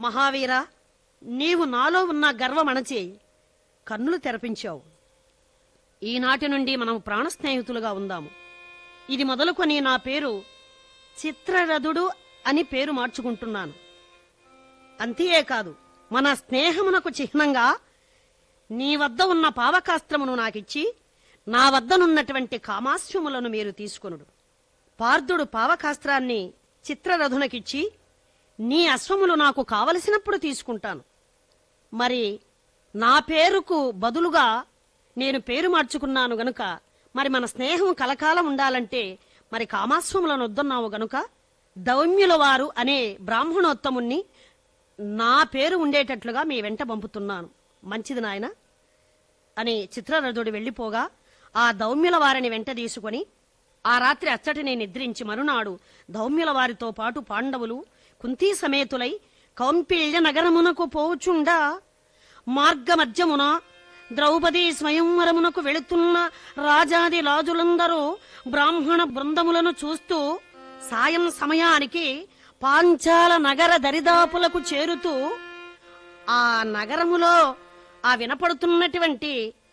మహావీర నీవు నాలో ఉన్న గర్వం అణచి కన్నులు తెరపించావు ఈనాటి నుండి మనం ప్రాణ స్నేహితులుగా ఉందాము ఇది మొదలుకొని నా పేరు చిత్రరథుడు అని పేరు మార్చుకుంటున్నాను అంతేకాదు మన స్నేహమునకు చిహ్నంగా నీ వద్ద ఉన్న పావకాస్త్రమును నాకిచ్చి నా వద్దనున్నటువంటి కామాశ్వములను మీరు తీసుకొనుడు పార్థుడు పావకాస్త్రాన్ని చిత్రరథునకిచ్చి నీ అశ్వములు నాకు కావలసినప్పుడు తీసుకుంటాను మరి నా పేరుకు బదులుగా నేను పేరు మార్చుకున్నాను గనుక మరి మన స్నేహం కలకాలం ఉండాలంటే మరి కామాశ్వములను వద్దన్నావు గనుక దౌమ్యుల వారు అనే బ్రాహ్మణోత్తముణ్ణి నా పేరు ఉండేటట్లుగా మీ వెంట పంపుతున్నాను మంచిది నాయన అని చిత్రరథుడు వెళ్లిపోగా ఆ దౌమ్యుల వారిని వెంట తీసుకొని ఆ రాత్రి అచ్చటిని నిద్రించి మరునాడు దౌమ్యుల వారితో పాటు పాండవులు కుంతీ సమేతులై కౌంపిల్య నగరమునకు పోచుండా మార్గమధ్యమున ద్రౌపది స్వయంవరమునకు వెళుతున్న రాజాది రాజులందరూ బ్రాహ్మణ బృందములను చూస్తూ సాయం సమయానికి పాంచాల నగర దరిదాపులకు చేరుతూ ఆ నగరములో ఆ వినపడుతున్నటువంటి